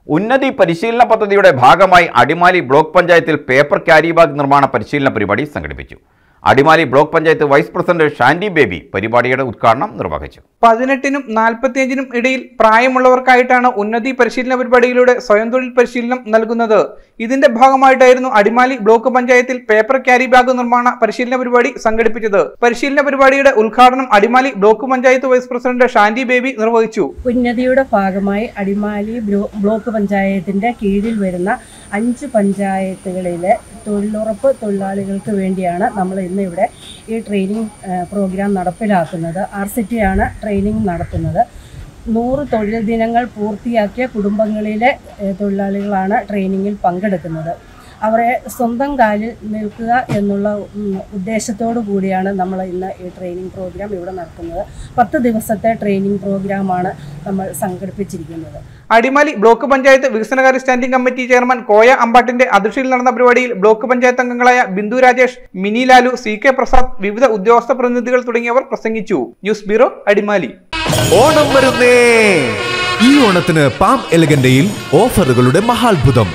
ഉന്നതി പരിശീലന പദ്ധതിയുടെ ഭാഗമായി അടിമാലി ബ്ലോക്ക് പഞ്ചായത്തിൽ പേപ്പർ ക്യാരി ബാഗ് നിർമ്മാണ പരിശീലന പരിപാടി സംഘടിപ്പിച്ചു Adimali block panchayat vice president Shandy Baby പരിപാടിയുടെ ഉദ്ഘാടനം നിർവഹിച്ചു പതിനെട്ടിനും നാൽപ്പത്തിയഞ്ചിനും ഇടയിൽ പ്രായമുള്ളവർക്കായിട്ടാണ് ഉന്നതി പരിശീലന പരിപാടിയിലൂടെ സ്വയം തൊഴിൽ പരിശീലനം നൽകുന്നത് ഇതിന്റെ ഭാഗമായിട്ടായിരുന്നു അടിമാലി ബ്ലോക്ക് പഞ്ചായത്തിൽ പേപ്പർ ക്യാരി ബാഗ് നിർമ്മാണ പരിശീലന പരിപാടി സംഘടിപ്പിച്ചത് പരിശീലന പരിപാടിയുടെ ഉദ്ഘാടനം Adimali block panchayat vice president Shandy Baby നിർവഹിച്ചു ഉന്നതിയുടെ ഭാഗമായി അടിമാലി ബ്ലോ- ബ്ലോക്ക് പഞ്ചായത്തിൻ്റെ കീഴിൽ വരുന്ന അഞ്ച് പഞ്ചായത്തുകളിലെ തൊഴിലുറപ്പ് തൊഴിലാളികൾക്ക് വേണ്ടിയാണ് നമ്മൾ ഇന്ന് ഇവിടെ ഈ ട്രെയിനിങ് ഏഹ്, പ്രോഗ്രാം നടപ്പിലാക്കുന്നത് ആർ സി ടി ആണ് ട്രെയിനിങ് നടത്തുന്നത് നൂറ് തൊഴിൽ ദിനങ്ങൾ പൂർത്തിയാക്കിയ കുടുംബങ്ങളിലെ ഏഹ്, തൊഴിലാളികളാണ് ട്രെയിനിങ്ങിൽ പങ്കെടുക്കുന്നത് അവരെ സ്വന്തം കാലിൽ നിൽക്കുക എന്നുള്ള ഉം, ഉദ്ദേശത്തോടു കൂടിയാണ് നമ്മൾ ഇന്ന് ഈ ട്രെയിനിങ് പ്രോഗ്രാം ഇവിടെ നടത്തുന്നത് പത്ത് ദിവസത്തെ ട്രെയിനിങ് പ്രോഗ്രാമാണ് നമ്മൾ സംഘടിപ്പിച്ചിരിക്കുന്നത് അടിമാലി ബ്ലോക്ക് പഞ്ചായത്ത് വികസനകാര്യ സ്റ്റാൻഡിംഗ് കമ്മിറ്റി ചെയർമാൻ കോയ അമ്പാട്ടിന്റെ അധ്യക്ഷതയിൽ നടന്ന പരിപാടിയിൽ ബ്ലോക്ക് പഞ്ചായത്ത് അംഗങ്ങളായ ബിന്ദു രാജേഷ് മിനി ലാലു സി കെ പ്രസാദ് വിവിധ ഉദ്യോഗസ്ഥ പ്രതിനിധികൾ തുടങ്ങിയവർ പ്രസംഗിച്ചു ന്യൂസ് ബ്യൂറോ അടിമാലി ഓണം വരുന്നേ ഈ ഓണത്തിന് പാം എലഗന്റയിൽ ഓഫറുകളുടെ മഹാത്ഭുതം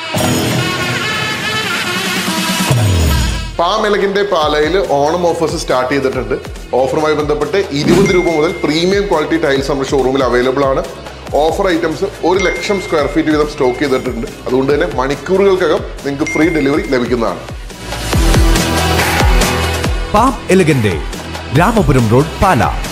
പാം എലഗിന്റെ പാലയിൽ ഓണം ഓഫേഴ്സ് സ്റ്റാർട്ട് ചെയ്തിട്ടുണ്ട് ഓഫറുമായി ബന്ധപ്പെട്ട് ഇരുപത് രൂപ മുതൽ പ്രീമിയം ക്വാളിറ്റി ടൈൽസ് നമ്മുടെ ഷോറൂമിൽ അവൈലബിൾ ആണ് ഓഫർ ഐറ്റംസ് ഒരു ലക്ഷം സ്ക്വയർ ഫീറ്റ് വീതം സ്റ്റോക്ക് ചെയ്തിട്ടുണ്ട് അതുകൊണ്ട് തന്നെ മണിക്കൂറുകൾക്കകം നിങ്ങൾക്ക് ഫ്രീ ഡെലിവറി ലഭിക്കുന്നതാണ് പാം എലഗന്റെ രാമപുരം റോഡ് പാല